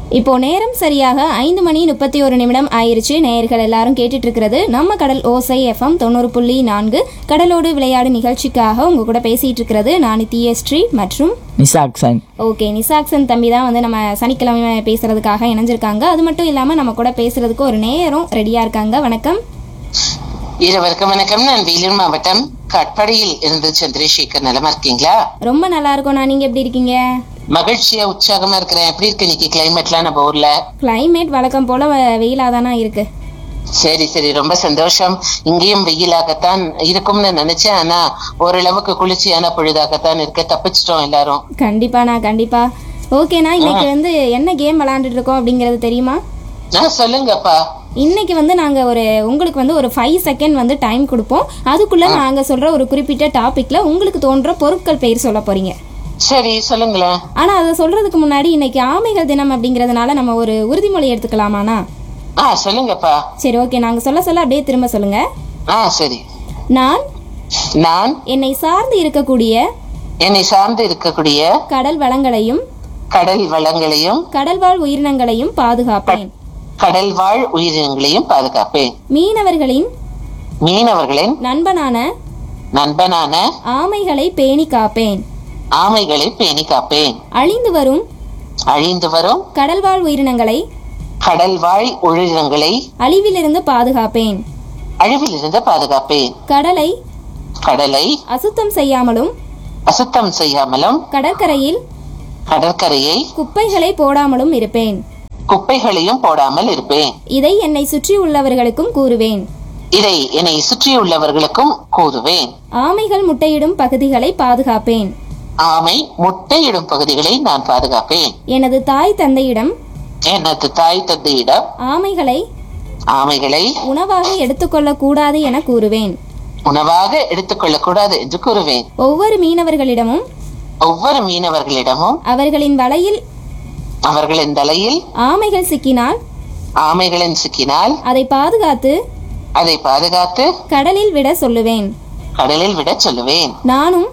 இப்போ நேரம் சரியாக ஐந்து மணி முப்பத்தி ஒரு நிமிடம் ஆயிருச்சு நேயர்கள் எல்லாரும் கேட்டுட்டு இருக்கிறது நம்ம கடல் ஓசை எஃப்எம் தொண்ணூறு புள்ளி நான்கு கடலோடு விளையாடு நிகழ்ச்சிக்காக உங்க கூட பேசிட்டு இருக்கிறது நான் நித்யஸ்ரீ மற்றும் நிசாக்சன் ஓகே நிசாக்சன் தம்பி தான் வந்து நம்ம சனிக்கிழமை பேசுறதுக்காக இணைஞ்சிருக்காங்க அது மட்டும் இல்லாம நம்ம கூட பேசுறதுக்கு ஒரு நேரம் ரெடியா இருக்காங்க வணக்கம் இருவருக்கும் வணக்கம் நான் வேலூர் மாவட்டம் கட்படியில் இருந்து சந்திரசேகர் நலமா இருக்கீங்களா ரொம்ப நல்லா இருக்கும் நான் நீங்க எப்படி இருக்கீங்க மகிழ்ச்சியா உற்சாகமா இருக்கிறேன் எப்படி இருக்கு இன்னைக்கு கிளைமேட்லாம் நம்ம ஊர்ல கிளைமேட் வழக்கம் போல வ- வெயிலாதானா இருக்கு சரி சரி ரொம்ப சந்தோஷம் இங்கேயும் வெயிலாகத்தான் இருக்கும்னு நினைச்சேன் ஆனா ஓரளவுக்கு குளிர்ச்சியான பொழுதாகத்தான் இருக்க தப்பிச்சிட்டோம் எல்லாரும் கண்டிப்பாண்ணா கண்டிப்பா ஓகேண்ணா இன்னைக்கு வந்து என்ன கேம் விளையாண்டுட்டு இருக்கோம் அப்படிங்கிறது தெரியுமா நான் சொல்லுங்கப்பா இன்னைக்கு வந்து நாங்க ஒரு உங்களுக்கு வந்து ஒரு ஃபைவ் செகண்ட் வந்து டைம் கொடுப்போம் அதுக்குள்ள நாங்க சொல்ற ஒரு குறிப்பிட்ட டாபிக்ல உங்களுக்கு தோன்ற பொருட்கள் பெயர் சொல்ல போறீங்க சரி சொல்லுங்களேன் ஆனா அதை சொல்றதுக்கு முன்னாடி இன்னைக்கு ஆமைகள் தினம் அப்படிங்கறதுனால நம்ம ஒரு உறுதிமொழி எடுத்துக்கலாமாண்ணா ஆ சொல்லுங்கப்பா சரி ஓகே நாங்க சொல்ல சொல்ல அப்படியே திரும்ப சொல்லுங்க ஆ சரி நான் நான் என்னை சார்ந்து இருக்கக்கூடிய என்னை சார்ந்து இருக்கக்கூடிய கடல் வளங்களையும் கடல் வளங்களையும் கடல்வாழ் உயிரினங்களையும் பாதுகாப்பேன் கடல் வாழ் உயிரினங்களையும் பாதுகாப்பேன் மீனவர்களின் மீனவர்களின் நண்பனான நண்பனான ஆமைகளை பேணி காப்பேன் ஆமைகளை பேணி காப்பேன் அழிந்து வரும் அழிந்து வரும் கடல்வாழ் உயிரினங்களை கடல் வாழ் உயிரினங்களை அழிவிலிருந்து பாதுகாப்பேன் அழிவிலிருந்து பாதுகாப்பேன் கடலை கடலை அசுத்தம் செய்யாமலும் அசுத்தம் செய்யாமலும் கடற்கரையில் கடற்கரையை குப்பைகளை போடாமலும் இருப்பேன் குப்பைகளையும் போடாமல் இருப்பேன் இதை என்னை சுற்றி உள்ளவர்களுக்கும் கூறுவேன் இதை என்னை சுற்றியுள்ளவர்களுக்கும் கூறுவேன் ஆமைகள் முட்டையிடும் பகுதிகளை பாதுகாப்பேன் ஆமை முட்டையிடும் பகுதிகளை நான் பாதுகாப்பேன் எனது தாய் தந்தையிடம் எனது தாய் தந்தையிடம் ஆமைகளை ஆமைகளை உணவாக எடுத்துக்கொள்ள கூடாது என கூறுவேன் உணவாக எடுத்துக்கொள்ளக் கூடாது என்று கூறுவேன் ஒவ்வொரு மீனவர்களிடமும் ஒவ்வொரு மீனவர்களிடமும் அவர்களின் வலையில் அவர்களின் தலையில் ஆமைகள் சிக்கினால் ஆமைகளின் சிக்கினால் அதை பாதுகாத்து அதை பாதுகாத்து கடலில் விட சொல்லுவேன் கடலில் விடச் சொல்லுவேன் நானும்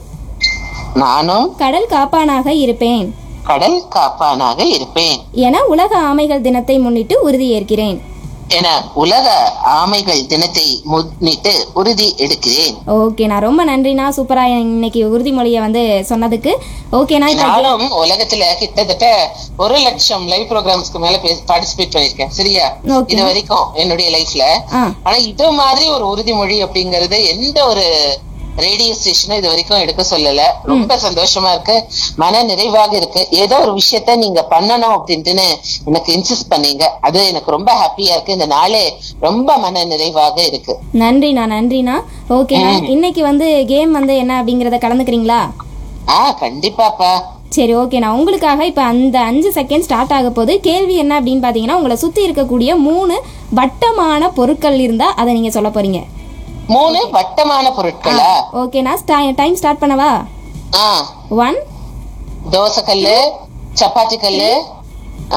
நானும் கடல் காப்பானாக இருப்பேன் கடல் காப்பானாக இருப்பேன் என உலக ஆமைகள் தினத்தை முன்னிட்டு உறுதியேற்கிறேன் என உலக ஆமைகள் தினத்தை முன்னிட்டு உறுதி எடுக்கிறேன் ஓகேண்ணா ரொம்ப நன்றிண்ணா சூப்பரா இன்னைக்கு உறுதிமொழியை வந்து சொன்னதுக்கு ஓகேண்ணா இப்போ நானும் உலகத்துல கிட்டத்தட்ட ஒரு லட்சம் லைவ் ப்ரோக்ராம்ஸ்க்கு மேல பார்ட்டிசிபேட் பண்ணிருக்கேன் சரியா Okay. இது வரைக்கும் என்னுடைய லைஃப்ல ஆ ஆனா இது மாதிரி ஒரு உறுதிமொழி அப்படிங்கறது எந்த ஒரு ரேடியோ ஸ்டேஷனும் இது வரைக்கும் எடுக்க சொல்லல ரொம்ப சந்தோஷமா இருக்கு மன நிறைவாக இருக்கு ஏதோ ஒரு விஷயத்த நீங்க பண்ணணும் அப்படின்ட்டுன்னு எனக்கு இன்சிஸ்ட் பண்ணீங்க அது எனக்கு ரொம்ப ஹாப்பியா இருக்கு இந்த நாளே ரொம்ப மன நிறைவாக இருக்கு நன்றிண்ணா நன்றிண்ணா ஓகேண்ணா இன்னைக்கு வந்து கேம் வந்து என்ன அப்படிங்கிறத கலந்துக்கிறீங்களா ஆ கண்டிப்பாப்பா சரி ஓகேண்ணா உங்களுக்காக இப்போ அந்த அஞ்சு செகண்ட் ஸ்டார்ட் ஆக போகுது கேள்வி என்ன அப்படின்னு பார்த்தீங்கன்னா உங்களை சுற்றி இருக்கக்கூடிய மூணு வட்டமான பொருட்கள் இருந்தால் அதை நீங்கள் சொல்ல போறீங்க மூணு வட்டமான பொருட்களா ஓகேண்ணா டைம் ஸ்டார்ட் பண்ணவா ஆ ஒன் தோசை கல்லு சப்பாத்தி கல்லு ஆ,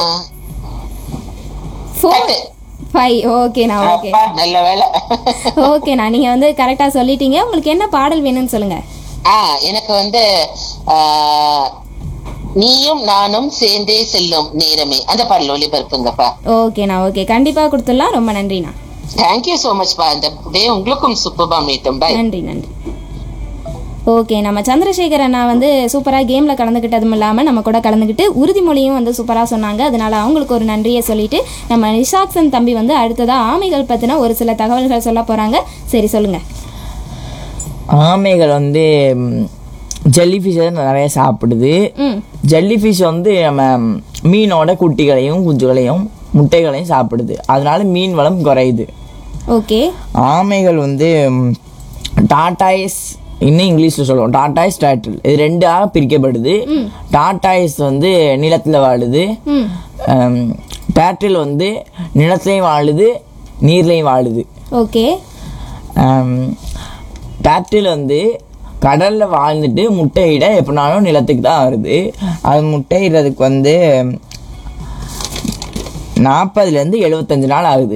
ஃபோர் தட்டு. ஃபைவ் ஓகேண்ணா ஓகே அப்பா, நல்ல வேலை ஓகேண்ணா நீங்கள் வந்து கரெக்டாக சொல்லிட்டீங்க உங்களுக்கு என்ன பாடல் வேணும்னு சொல்லுங்கள் ஆ எனக்கு வந்து ஆ, நீயும் நானும் சேர்ந்தே செல்லும் நேரமே அந்த பாடல் ஒளிபரப்புங்கப்பா ஓகேண்ணா ஓகே கண்டிப்பாக கொடுத்துடலாம் ரொம்ப நன்றிண்ணா தேங்க்யூ சோ மச் பா இந்த டே உங்களுக்கும் சூப்பர்பா மீட்டும் பாய் நன்றி நன்றி ஓகே நம்ம சந்திரசேகர் அண்ணா வந்து சூப்பராக கேமில் கலந்துக்கிட்டதும் இல்லாமல் நம்ம கூட கலந்துக்கிட்டு உறுதிமொழியும் வந்து சூப்பராக சொன்னாங்க அதனால அவங்களுக்கு ஒரு நன்றியை சொல்லிட்டு நம்ம நிஷாக்சன் தம்பி வந்து அடுத்ததாக ஆமைகள் பற்றின ஒரு சில தகவல்கள் சொல்ல போகிறாங்க சரி சொல்லுங்கள் ஆமைகள் வந்து ஜெல்லிஃபிஷ் நிறைய சாப்பிடுது ம் ஜெல்லிஃபிஷ் வந்து நம்ம மீனோட குட்டிகளையும் குஞ்சுகளையும் முட்டைகளையும் சாப்பிடுது அதனால மீன் வளம் குறையுது ஓகே ஆமைகள் வந்து டாட்டாய்ஸ் இன்னும் இங்கிலீஷில் சொல்லுவோம் டாட்டாய்ஸ் டேட்டில் இது ரெண்டாக பிரிக்கப்படுது டாட்டாய்ஸ் வந்து நிலத்தில் வாழுது ம் டேட்டில் வந்து நிலத்துலையும் வாழுது நீர்லையும் வாழுது ஓகே டேட்டில் வந்து கடலில் வாழ்ந்துட்டு முட்டையிட எப்படினாலும் நிலத்துக்கு தான் வருது அது முட்டையிடுறதுக்கு வந்து நாற்பதுலேருந்து எழுபத்தஞ்சு நாள் ஆகுது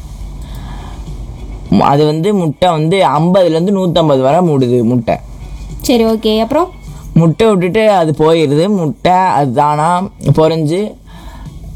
ம- அது வந்து முட்டை வந்து ஐம்பதுலேருந்து நூற்றம்பது வரை மூடுது முட்டை சரி ஓகே அப்புறம் முட்டை விட்டுட்டு அது போயிடுது முட்டை அது தானா பொறிஞ்சு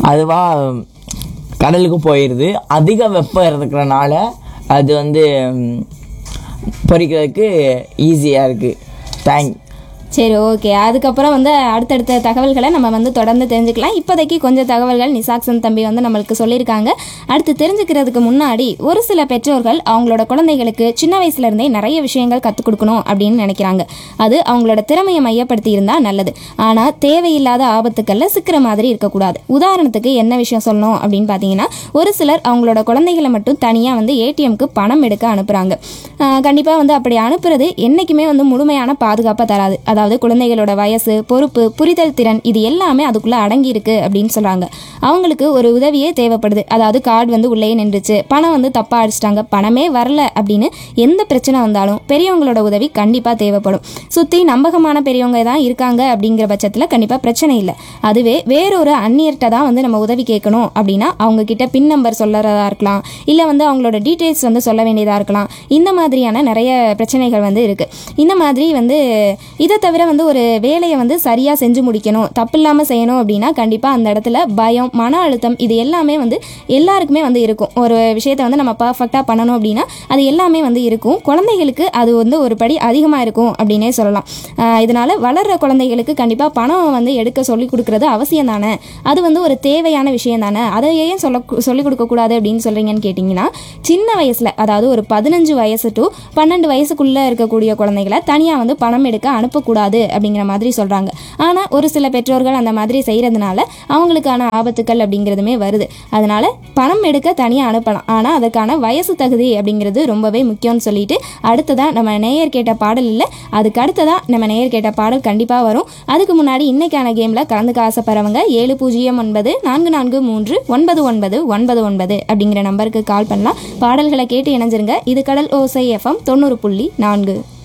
அதுவாக கடலுக்கு போயிடுது அதிக வெப்பம் இருக்கிறனால அது வந்து ம், பொரிக்கிறதுக்கு ஈஸியாக இருக்குது தேங்க் சரி ஓகே அதுக்கப்புறம் வந்து அடுத்தடுத்த தகவல்களை நம்ம வந்து தொடர்ந்து தெரிஞ்சுக்கலாம் இப்போதைக்கு கொஞ்சம் தகவல்கள் நிசாக்சன் தம்பி வந்து நம்மளுக்கு சொல்லியிருக்காங்க அடுத்து தெரிஞ்சுக்கிறதுக்கு முன்னாடி ஒரு சில பெற்றோர்கள் அவங்களோட குழந்தைகளுக்கு சின்ன வயசுல இருந்தே நிறைய விஷயங்கள் கற்றுக் கொடுக்கணும் அப்படின்னு நினைக்கிறாங்க அது அவங்களோட திறமையை மையப்படுத்தி இருந்தால் நல்லது ஆனால் தேவையில்லாத ஆபத்துக்களில் சிக்கிற மாதிரி இருக்கக்கூடாது உதாரணத்துக்கு என்ன விஷயம் சொல்லணும் அப்படின்னு பார்த்தீங்கன்னா ஒரு சிலர் அவங்களோட குழந்தைகளை மட்டும் தனியாக வந்து ஏடிஎம்க்கு பணம் எடுக்க அனுப்புகிறாங்க கண்டிப்பாக வந்து அப்படி அனுப்புறது என்றைக்குமே வந்து முழுமையான பாதுகாப்பை தராது அதாவது குழந்தைகளோட வயசு பொறுப்பு புரிதல் திறன் இது எல்லாமே அதுக்குள்ளே அடங்கி இருக்கு அப்படின்னு சொல்கிறாங்க அவங்களுக்கு ஒரு உதவியே தேவைப்படுது அதாவது கார்டு வந்து உள்ளே நின்றுச்சு பணம் வந்து தப்பாக அடிச்சிட்டாங்க பணமே வரல அப்படின்னு எந்த பிரச்சனை வந்தாலும் பெரியவங்களோட உதவி கண்டிப்பாக தேவைப்படும் சுற்றி நம்பகமான பெரியவங்க தான் இருக்காங்க அப்படிங்கிற பட்சத்தில் கண்டிப்பாக பிரச்சனை இல்லை அதுவே வேறொரு அந்நியர்கிட்ட தான் வந்து நம்ம உதவி கேட்கணும் அப்படின்னா அவங்க கிட்ட பின் நம்பர் சொல்லறதா இருக்கலாம் இல்லை வந்து அவங்களோட டீட்டெயில்ஸ் வந்து சொல்ல வேண்டியதாக இருக்கலாம் இந்த மாதிரியான நிறைய பிரச்சனைகள் வந்து இருக்குது இந்த மாதிரி வந்து இதை தவிர வந்து ஒரு வேலையை வந்து சரியாக செஞ்சு முடிக்கணும் தப்பு இல்லாமல் செய்யணும் அப்படின்னா கண்டிப்பாக அந்த இடத்துல பயம் மன அழுத்தம் இது எல்லாமே வந்து எல்லாருக்குமே வந்து இருக்கும் ஒரு விஷயத்தை வந்து நம்ம பர்ஃபெக்டாக பண்ணணும் அப்படின்னா அது எல்லாமே வந்து இருக்கும் குழந்தைகளுக்கு அது வந்து ஒரு படி அதிகமாக இருக்கும் அப்படின்னே சொல்லலாம் ஆஹ் இதனால வளர்ற குழந்தைகளுக்கு கண்டிப்பாக பணம் வந்து எடுக்க சொல்லி கொடுக்குறது அவசியம் தானே அது வந்து ஒரு தேவையான விஷயம் தானே அதை ஏன் சொல்ல சொல்லிக் கொடுக்கக்கூடாது அப்படின்னு சொல்கிறீங்கன்னு கேட்டிங்கன்னா சின்ன வயசில் அதாவது ஒரு பதினஞ்சு வயசு டு பன்னெண்டு வயசுக்குள்ளே இருக்கக்கூடிய குழந்தைகளை தனியாக வந்து பணம் எடுக்க அனுப்பக்கூடாது அப்படிங்கிற மாதிரி சொல்கிறாங்க ஆனால் ஒரு சில பெற்றோர்கள் அந்த மாதிரி செய்கிறதுனால அவங்களுக்கான ஆபத்துக்கள் அப்படிங்கிறதுமே வருது அதனால பணம் எடுக்க தனியாக அனுப்பலாம் ஆனால் அதற்கான வயசு தகுதி அப்படிங்கிறது ரொம்பவே முக்கியம்னு சொல்லிட்டு அடுத்ததான் நம்ம நேயர் கேட்ட பாடல் இல்லை அதுக்கு அடுத்ததான் நம்ம நேயர் கேட்ட பாடல் கண்டிப்பாக வரும் அதுக்கு முன்னாடி இன்னைக்கான கேமில் கலந்துக்க ஆசைப்படுறவங்க ஏழு பூஜ்ஜியம் ஒன்பது நான்கு நான்கு மூன்று ஒன்பது ஒன்பது ஒன்பது ஒன்பது அப்படிங்கிற நம்பருக்கு கால் பண்ணலாம் பாடல்களை கேட்டு இணைஞ்சிருங்க இது கடல் ஓசை எஃப்எம் தொண்ணூறு புள்ளி நான்கு